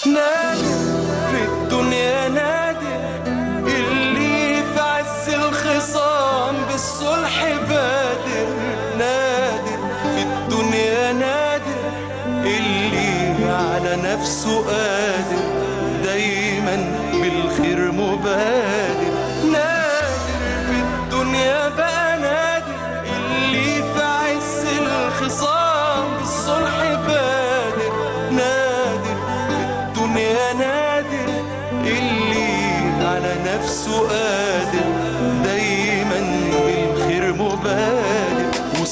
نادر في الدنيا نادر اللي في عز الخصام بالصلح بادر نادر في الدنيا نادر اللي على نفسه قادر دايما بالخير مبادر نادر في الدنيا بقى نادر اللي في عز الخصام بالصلح بادر نادر في الدنيا نادر اللي على نفسه قادر دايما بالخير مبادر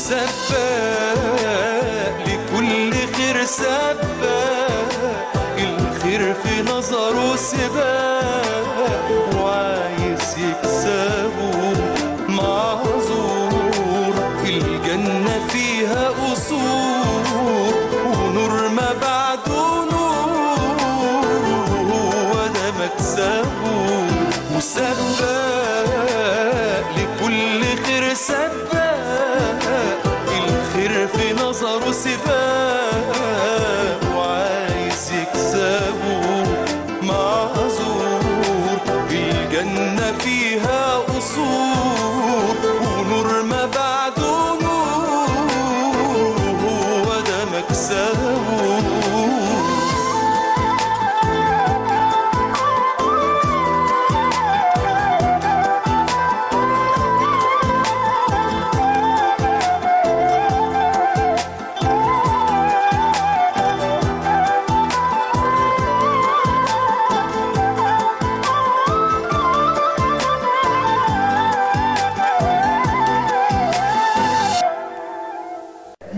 وسباق لكل خير سباق الخير في نظره سباق وعايز يكسبه معذور الجنة فيها أصول